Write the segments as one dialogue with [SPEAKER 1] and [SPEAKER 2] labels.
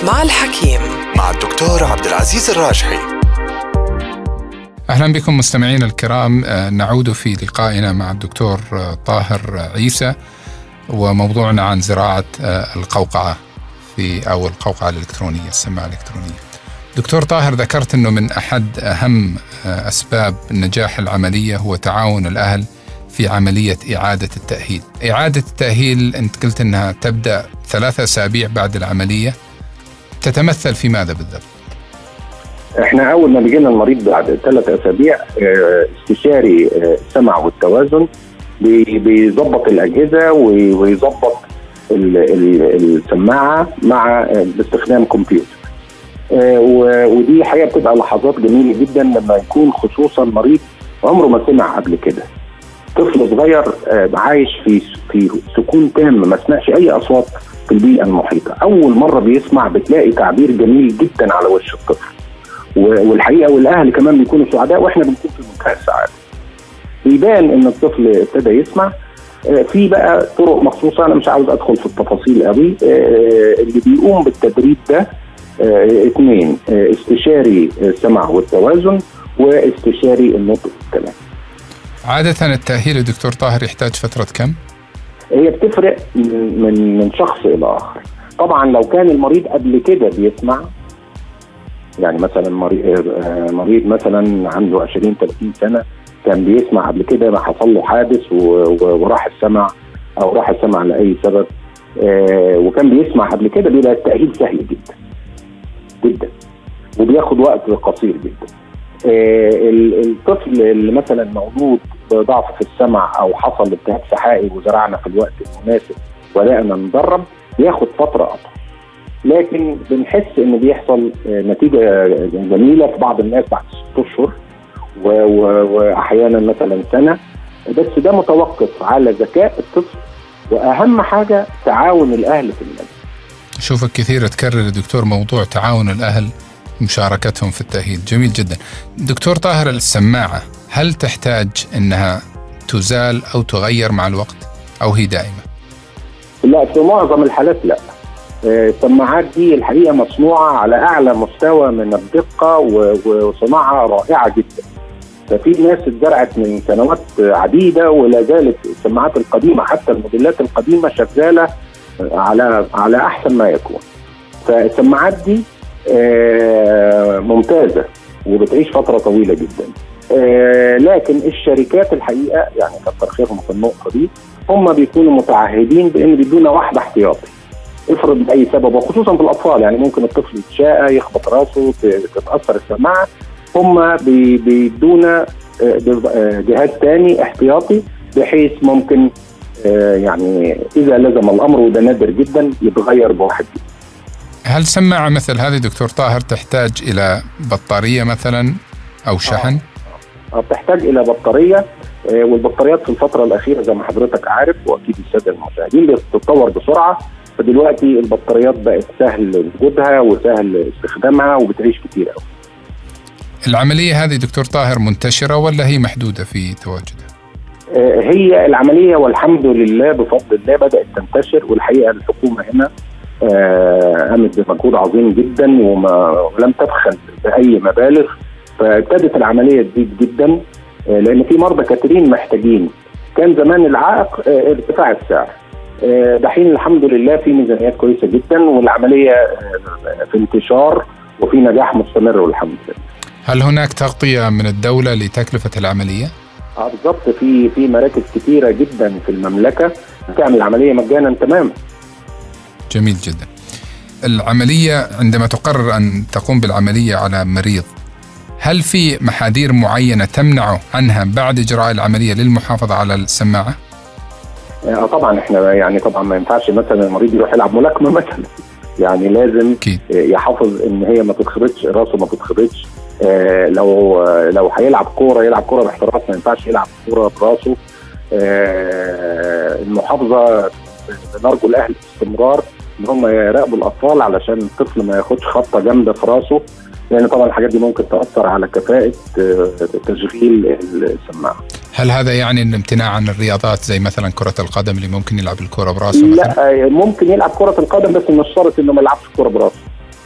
[SPEAKER 1] مع الحكيم
[SPEAKER 2] مع الدكتور عبد العزيز الراجحي
[SPEAKER 3] اهلا بكم مستمعينا الكرام آه، نعود في لقائنا مع الدكتور آه، طاهر عيسى وموضوعنا عن زراعه آه، القوقعه في او القوقعه الالكترونيه السماعه الالكترونيه. دكتور طاهر ذكرت انه من احد اهم اسباب نجاح العمليه هو تعاون الاهل في عمليه اعاده التاهيل. اعاده التاهيل انت قلت انها تبدا ثلاثة اسابيع بعد العمليه تتمثل في ماذا بالضبط؟
[SPEAKER 4] احنا اول ما بيجينا المريض بعد ثلاث اسابيع اه، استشاري اه، السمع والتوازن بي- بيظبط الاجهزه وي- ويظبط ال- ال- السماعه مع اه، باستخدام كمبيوتر. اه، و- ودي حقيقه بتبقى لحظات جميله جدا لما يكون خصوصا مريض عمره ما سمع قبل كده. طفل صغير اه، عايش في في سكون تام ما سمعش اي اصوات في البيئه المحيطه، اول مره بيسمع بتلاقي تعبير جميل جدا على وش الطفل. و- والحقيقه والاهل كمان بيكونوا سعداء واحنا بنكون في منتهى السعاده. بيبان ان الطفل ابتدى يسمع آه، في بقى طرق مخصوصه انا مش عاوز ادخل في التفاصيل قوي آه، اللي بيقوم بالتدريب ده آه، اثنين آه، استشاري السمع والتوازن واستشاري النطق والكلام.
[SPEAKER 3] عاده التاهيل يا دكتور طاهر يحتاج فتره كم؟
[SPEAKER 4] هي بتفرق من من من شخص الى اخر طبعا لو كان المريض قبل كده بيسمع يعني مثلا مريض آه، مريض مثلا عنده 20 30 سنه كان بيسمع قبل كده ما حصل له حادث و- و- وراح السمع او راح السمع لاي سبب آه، وكان بيسمع قبل كده بيبقى التاهيل سهل جدا جدا وبياخد وقت قصير جدا آه، ال- الطفل اللي مثلا مولود بضعف في السمع او حصل التهاب سحائي وزرعنا في الوقت المناسب وبدانا ندرب بياخد فتره اطول لكن بنحس ان بيحصل آه، نتيجه جميله في بعض الناس بعد ست اشهر و- و- واحيانا مثلا سنه بس ده متوقف على ذكاء الطفل واهم حاجه تعاون الاهل في المنزل
[SPEAKER 3] اشوفك كثير تكرر يا دكتور موضوع تعاون الاهل مشاركتهم في التاهيل جميل جدا دكتور طاهر السماعه هل تحتاج انها تزال او تغير مع الوقت او هي دائمه
[SPEAKER 4] لا في معظم الحالات لا آه، السماعات دي الحقيقه مصنوعه على اعلى مستوى من الدقه و- وصناعه رائعه جدا ففي ناس اتزرعت من سنوات عديده ولا زالت السماعات القديمه حتى الموديلات القديمه شغاله على على احسن ما يكون فالسماعات دي آه، ممتازه وبتعيش فتره طويله جدا آه، لكن الشركات الحقيقه يعني كتر خيرهم في النقطه دي هم بيكونوا متعهدين بان بيدونا واحده احتياطي افرض باي سبب وخصوصا في الاطفال يعني ممكن الطفل يتشاء يخبط راسه ت- تتاثر السماعه هم بي- بيدونا آه، جز- آه، جهاز تاني احتياطي بحيث ممكن آه، يعني اذا لزم الامر وده نادر جدا يتغير بواحد جديد.
[SPEAKER 3] هل سماعه مثل هذه دكتور طاهر تحتاج الى بطاريه مثلا او شحن
[SPEAKER 4] آه، بتحتاج الى بطاريه آه، والبطاريات في الفتره الاخيره زي ما حضرتك عارف واكيد الساده المشاهدين بتتطور بسرعه فدلوقتي البطاريات بقت سهل وجودها وسهل استخدامها وبتعيش كتير قوي.
[SPEAKER 3] العمليه هذه دكتور طاهر منتشره ولا هي محدوده في تواجدها
[SPEAKER 4] آه، هي العمليه والحمد لله بفضل الله بدات تنتشر والحقيقه الحكومه هنا آه، قامت بمجهود عظيم جدا وما ولم تبخل باي مبالغ فابتدت العمليه تزيد جدا آه، لان في مرضى كثيرين محتاجين كان زمان العائق آه، ارتفاع السعر آه، دحين الحمد لله في ميزانيات كويسه جدا والعمليه آه، في انتشار وفي نجاح مستمر والحمد لله
[SPEAKER 3] هل هناك تغطيه من الدوله لتكلفه العمليه
[SPEAKER 4] اه بالظبط في في مراكز كتيره جدا في المملكه بتعمل عمليه مجانا تماما
[SPEAKER 3] جميل جدا العمليه عندما تقرر ان تقوم بالعمليه على مريض هل في محاذير معينه تمنع عنها بعد اجراء العمليه للمحافظه على السماعه
[SPEAKER 4] اه طبعا احنا يعني طبعا ما ينفعش مثلا المريض يروح يلعب ملاكمه مثلا يعني لازم
[SPEAKER 3] اكيد
[SPEAKER 4] آه، يحافظ ان هي ما تتخبطش راسه ما تتخبطش آه، لو آه، لو هيلعب كوره يلعب كوره باحتراف ما ينفعش يلعب كوره براسه آه، المحافظه نرجو الاهل باستمرار ان هم يراقبوا الاطفال علشان الطفل ما ياخدش خبطه جامده في راسه لان طبعا الحاجات دي ممكن تاثر على كفاءه آه، تشغيل السماعه.
[SPEAKER 3] هل هذا يعني الامتناع عن الرياضات زي مثلا كره القدم اللي ممكن يلعب الكره براسه مثلا
[SPEAKER 4] لا آه، ممكن يلعب كره القدم بس مش شرط انه ما يلعبش كوره براسه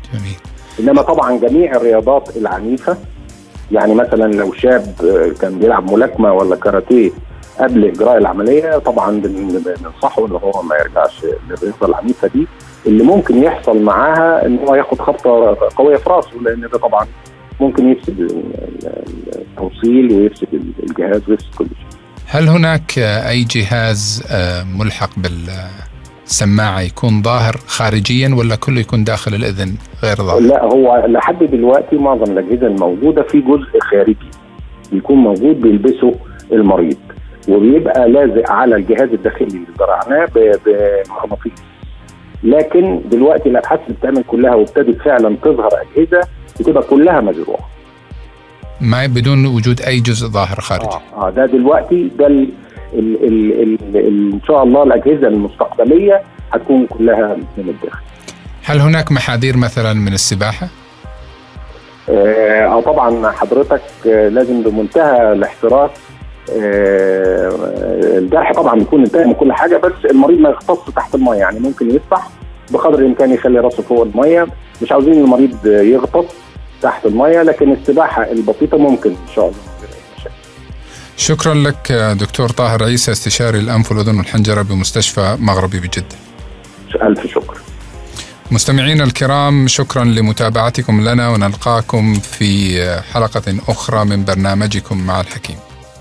[SPEAKER 3] جميل
[SPEAKER 4] انما طبعا جميع الرياضات العنيفه يعني مثلا لو شاب آه، كان بيلعب ملاكمه ولا كاراتيه قبل اجراء العمليه طبعا بن- بننصحه ان هو ما يرجعش للرياضه العنيفه دي اللي ممكن يحصل معاها ان هو ياخد خبطه قويه في راسه لان ده طبعا ممكن يفسد ال- ال- التوصيل ويفسد الجهاز ويفسد كل شيء.
[SPEAKER 3] هل هناك آه، أي جهاز آه، ملحق بالسماعة يكون ظاهر خارجيا ولا كله يكون داخل الأذن غير ظاهر؟
[SPEAKER 4] لا هو لحد دلوقتي معظم الاجهزه الموجوده في جزء خارجي بيكون موجود بيلبسه المريض وبيبقى لازق على الجهاز الداخلي اللي زرعناه ب- بمغناطيس لكن دلوقتي الابحاث اللي بتعمل كلها وابتدت فعلا تظهر اجهزه بتبقى كلها مزروعه
[SPEAKER 3] ما بدون وجود أي جزء ظاهر خارجي
[SPEAKER 4] اه اه ده دلوقتي ده ال ال ال ال ال ان شاء الله الاجهزه المستقبليه هتكون كلها من الداخل
[SPEAKER 3] هل هناك محاذير مثلا من السباحة؟
[SPEAKER 4] اه آه، طبعا حضرتك آه، لازم بمنتهى الاحتراس آه، الجرح طبعا بيكون انتهى من كل حاجه بس المريض ما يغطس تحت الميه يعني ممكن يسبح بقدر الامكان يخلي راسه فوق الميه مش عاوزين المريض يغطس تحت الميه لكن السباحه البسيطه ممكن ان شاء الله من غير أي مشاكل.
[SPEAKER 3] شكرا لك آه، دكتور طاهر عيسى استشاري الأنف والأذن والحنجرة بمستشفى مغربي بجدة
[SPEAKER 4] الف شكر
[SPEAKER 3] مستمعينا الكرام شكرا لمتابعتكم لنا ونلقاكم في آه، حلقة أخرى من برنامجكم مع الحكيم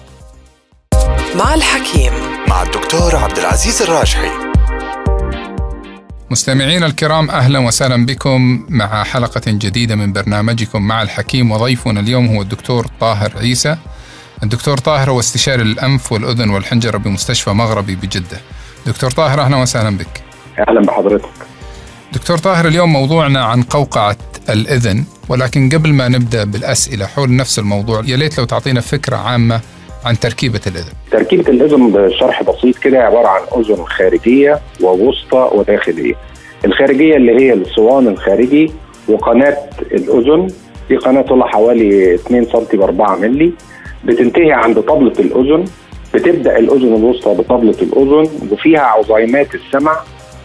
[SPEAKER 2] مع الحكيم مع الدكتور عبد العزيز الراجحي
[SPEAKER 3] مستمعينا الكرام اهلا وسهلا بكم مع حلقه جديده من برنامجكم مع الحكيم وضيفنا اليوم هو الدكتور طاهر عيسى. الدكتور طاهر هو استشاري الانف والاذن والحنجره بمستشفى مغربي بجده. دكتور طاهر اهلا وسهلا بك.
[SPEAKER 4] اهلا بحضرتك
[SPEAKER 3] دكتور طاهر اليوم موضوعنا عن قوقعه الاذن ولكن قبل ما نبدا بالاسئله حول نفس الموضوع يا ليت لو تعطينا فكره عامه عن تركيبه الاذن.
[SPEAKER 4] تركيبه الاذن بشرح بسيط كده عباره عن اذن خارجيه ووسطى وداخليه. الخارجيه اللي هي الصوان الخارجي وقناه الاذن في قناه طولها حوالي 2 سم ب 4 مللي بتنتهي عند طبله الاذن بتبدا الاذن الوسطى بطبله الاذن وفيها عظيمات السمع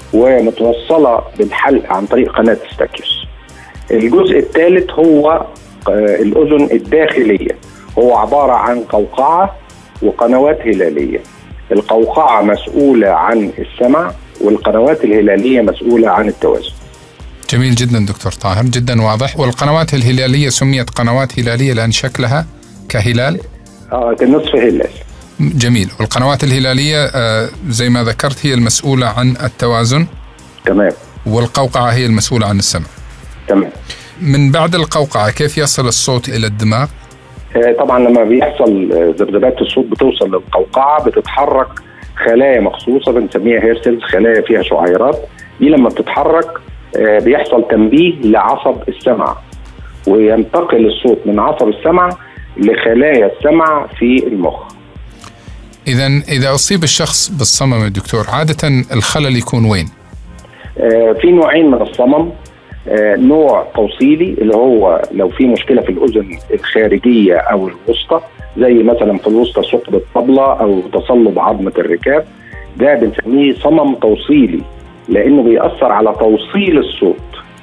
[SPEAKER 4] ومتوصله بالحلق عن طريق قناه ستاكيوس. الجزء الثالث هو آه، الاذن الداخليه هو عباره عن قوقعه وقنوات هلاليه. القوقعه مسؤوله عن السمع والقنوات الهلاليه مسؤوله عن التوازن.
[SPEAKER 3] جميل جدا دكتور طاهر جدا واضح والقنوات الهلاليه سميت قنوات هلاليه لان شكلها كهلال
[SPEAKER 4] اه كالنصف هلال.
[SPEAKER 3] جميل والقنوات الهلالية آه، زي ما ذكرت هي المسؤولة عن التوازن
[SPEAKER 4] تمام
[SPEAKER 3] والقوقعة هي المسؤولة عن السمع
[SPEAKER 4] تمام.
[SPEAKER 3] من بعد القوقعة كيف يصل الصوت إلى الدماغ
[SPEAKER 4] آه، طبعا لما بيحصل آه، ذبذبات الصوت بتوصل للقوقعه بتتحرك خلايا مخصوصه بنسميها هيرسلز خلايا فيها شعيرات دي لما بتتحرك آه، بيحصل تنبيه لعصب السمع وينتقل الصوت من عصب السمع لخلايا السمع في المخ
[SPEAKER 3] إذا إذا أصيب الشخص بالصمم يا دكتور عادة الخلل يكون وين
[SPEAKER 4] آه، في نوعين من الصمم آه، نوع توصيلي اللي هو لو في مشكله في الاذن الخارجيه او الوسطى زي مثلا في الوسطى ثقب الطبله او تصلب عظمه الركاب ده بنسميه صمم توصيلي لانه بيأثر على توصيل الصوت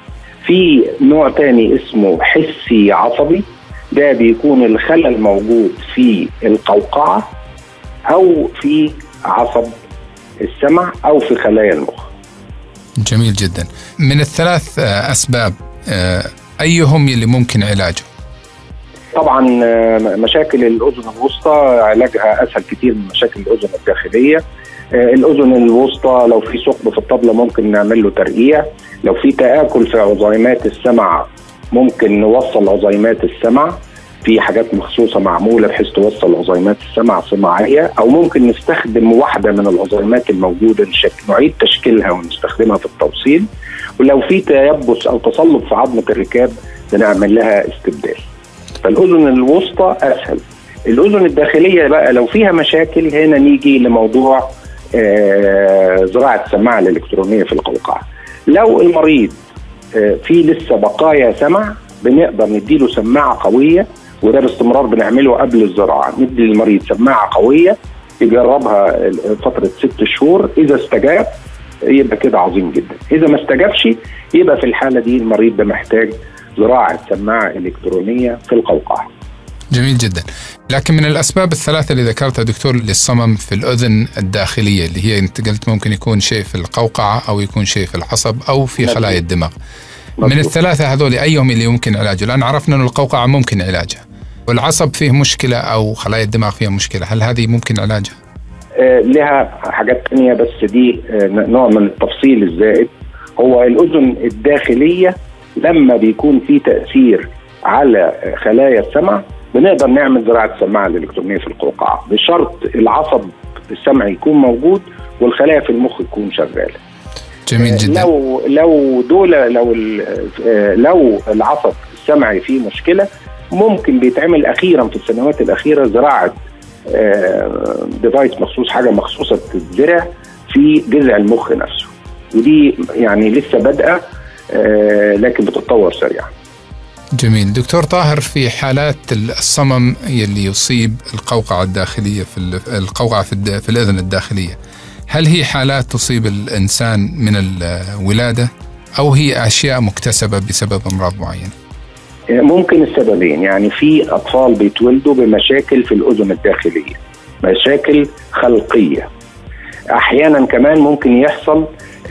[SPEAKER 4] في نوع تاني اسمه حسي عصبي ده بيكون الخلل موجود في القوقعه او في عصب السمع او في خلايا المخ
[SPEAKER 3] جميل جدا من الثلاث آه، أسباب آه، أيهم اللي ممكن علاجه
[SPEAKER 4] طبعا آه، مشاكل الاذن الوسطى علاجها اسهل كتير من مشاكل الاذن الداخليه آه، الاذن الوسطى لو في ثقب في الطبله ممكن نعمل له ترقيع لو في تاكل في عظيمات السمع ممكن نوصل عظيمات السمع في حاجات مخصوصه معموله بحيث توصل عظيمات السمع صناعيه او ممكن نستخدم واحده من العظيمات الموجوده نشك... نعيد تشكيلها ونستخدمها في التوصيل ولو في تيبس او تصلب في عظمه الركاب بنعمل لها استبدال فالاذن الوسطى اسهل الاذن الداخليه بقى لو فيها مشاكل هنا نيجي لموضوع آه، زراعه السماعه الالكترونيه في القوقعه لو المريض آه، في لسه بقايا سمع بنقدر نديله سماعه قويه وده باستمرار بنعمله قبل الزراعه ندي للمريض سماعه قويه يجربها فتره ست شهور اذا استجاب يبقى كده عظيم جدا اذا ما استجابش يبقى في الحاله دي المريض ده محتاج زراعه سماعه الكترونيه في القوقعه
[SPEAKER 3] جميل جدا لكن من الاسباب الثلاثه اللي ذكرتها دكتور للصمم في الاذن الداخليه اللي هي انت قلت ممكن يكون شيء في القوقعه او يكون شيء في العصب او في خلايا الدماغ من الثلاثه هذول ايهم اللي يمكن علاجه؟ لان عرفنا انه القوقعه ممكن علاجها والعصب فيه مشكله او خلايا الدماغ فيها مشكله، هل هذه ممكن علاجها؟
[SPEAKER 4] آه لها حاجات ثانيه بس دي آه نوع من التفصيل الزائد هو الاذن الداخليه لما بيكون في تاثير على خلايا السمع بنقدر نعمل زراعه السماعه الالكترونيه في القوقعه بشرط العصب السمعي يكون موجود والخلايا في المخ تكون شغاله.
[SPEAKER 3] جميل جدا
[SPEAKER 4] لو لو دول لو لو العصب السمعي فيه مشكله ممكن بيتعمل اخيرا في السنوات الاخيره زراعه ديفايس مخصوص حاجه مخصوصه بتتزرع في جذع المخ نفسه ودي يعني لسه بادئه لكن بتتطور سريعا
[SPEAKER 3] جميل دكتور طاهر في حالات الصمم يلي يصيب القوقعة الداخلية في القوقعة في, في الأذن الداخلية هل هي حالات تصيب الإنسان من الولادة أو هي أشياء مكتسبة بسبب أمراض معينة
[SPEAKER 4] ممكن السببين يعني في أطفال بيتولدوا بمشاكل في الأذن الداخلية مشاكل خلقية أحيانا كمان ممكن يحصل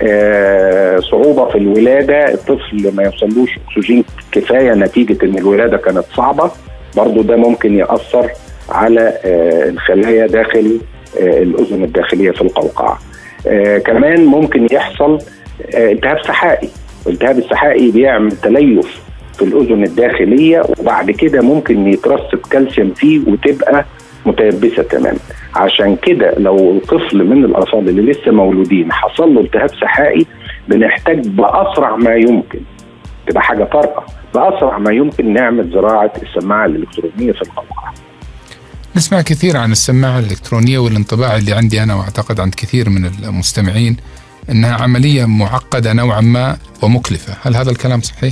[SPEAKER 4] آه صعوبة في الولادة الطفل ما يوصلوش أكسجين كفاية نتيجة أن الولادة كانت صعبة برضو ده ممكن يأثر على آه الخلايا داخل آه الأذن الداخلية في القوقعة كمان ممكن يحصل التهاب سحائي الالتهاب السحائي بيعمل تليف في الأذن الداخلية وبعد كده ممكن يترسب كالسيوم فيه وتبقى متيبسه تماما عشان كده لو الطفل من الاطفال اللي لسه مولودين حصل له التهاب سحائي بنحتاج باسرع ما يمكن تبقى حاجه طارئه باسرع ما يمكن نعمل زراعه السماعه الالكترونيه في القوقعه.
[SPEAKER 3] نسمع كثير عن السماعه الالكترونيه والانطباع اللي عندي انا واعتقد عند كثير من المستمعين انها عمليه معقده نوعا ما ومكلفه، هل هذا الكلام صحيح؟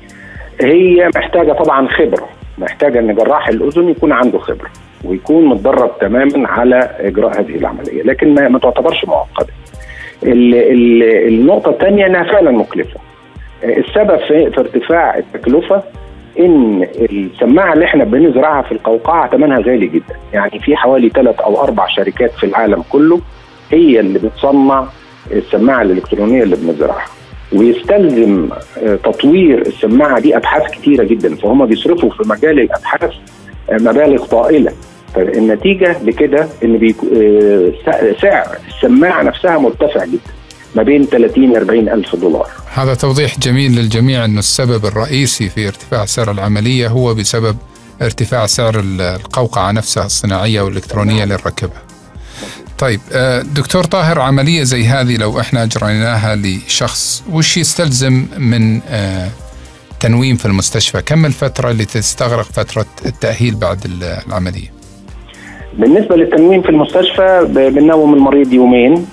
[SPEAKER 4] هي محتاجه طبعا خبره، محتاجه ان جراح الاذن يكون عنده خبره. ويكون متدرب تماما على اجراء هذه العمليه لكن ما, ما تعتبرش معقده ال ال النقطه الثانيه انها فعلا مكلفه السبب في, في ارتفاع التكلفه ان السماعه اللي احنا بنزرعها في القوقعه ثمنها غالي جدا يعني في حوالي ثلاث او اربع شركات في العالم كله هي اللي بتصنع السماعه الالكترونيه اللي بنزرعها ويستلزم تطوير السماعه دي ابحاث كتيره جدا فهم بيصرفوا في مجال الابحاث مبالغ طائله فالنتيجه لكده ان بيكو سعر السماعه نفسها مرتفع جدا ما بين 30 ل 40 الف دولار
[SPEAKER 3] هذا توضيح جميل للجميع انه السبب الرئيسي في ارتفاع سعر العمليه هو بسبب ارتفاع سعر القوقعه نفسها الصناعيه والالكترونيه اللي نركبها. طيب دكتور طاهر عمليه زي هذه لو احنا اجريناها لشخص وش يستلزم من تنويم في المستشفى كم الفترة اللي تستغرق فترة التأهيل بعد العملية
[SPEAKER 4] بالنسبة للتنويم في المستشفى بننوم المريض يومين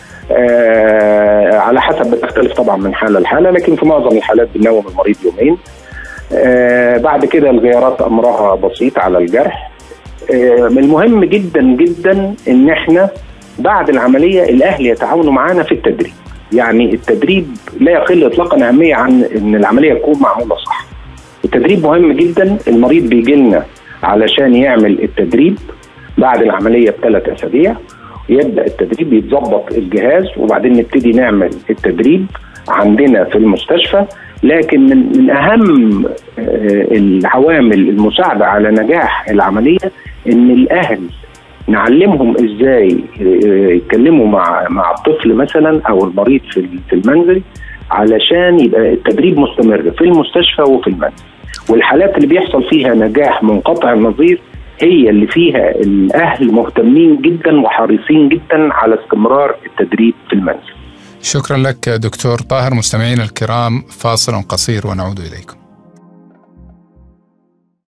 [SPEAKER 4] آه على حسب بتختلف طبعا من حالة لحالة لكن في معظم الحالات بننوم المريض يومين آه بعد كده الغيارات أمرها بسيط على الجرح آه من المهم جدا جدا ان احنا بعد العملية الأهل يتعاونوا معانا في التدريب يعني التدريب لا يقل اطلاقا اهميه عن ان العمليه تكون معموله صح. التدريب مهم جدا المريض بيجي لنا علشان يعمل التدريب بعد العمليه بثلاث اسابيع يبدا التدريب يتظبط الجهاز وبعدين نبتدي نعمل التدريب عندنا في المستشفى لكن من من اهم العوامل المساعده على نجاح العمليه ان الاهل نعلمهم ازاي يتكلموا مع مع الطفل مثلا او المريض في في المنزل علشان يبقى التدريب مستمر في المستشفى وفي المنزل والحالات اللي بيحصل فيها نجاح منقطع النظير هي اللي فيها الاهل مهتمين جدا وحريصين جدا على استمرار التدريب في المنزل
[SPEAKER 3] شكرا لك دكتور طاهر مستمعينا الكرام فاصل قصير ونعود اليكم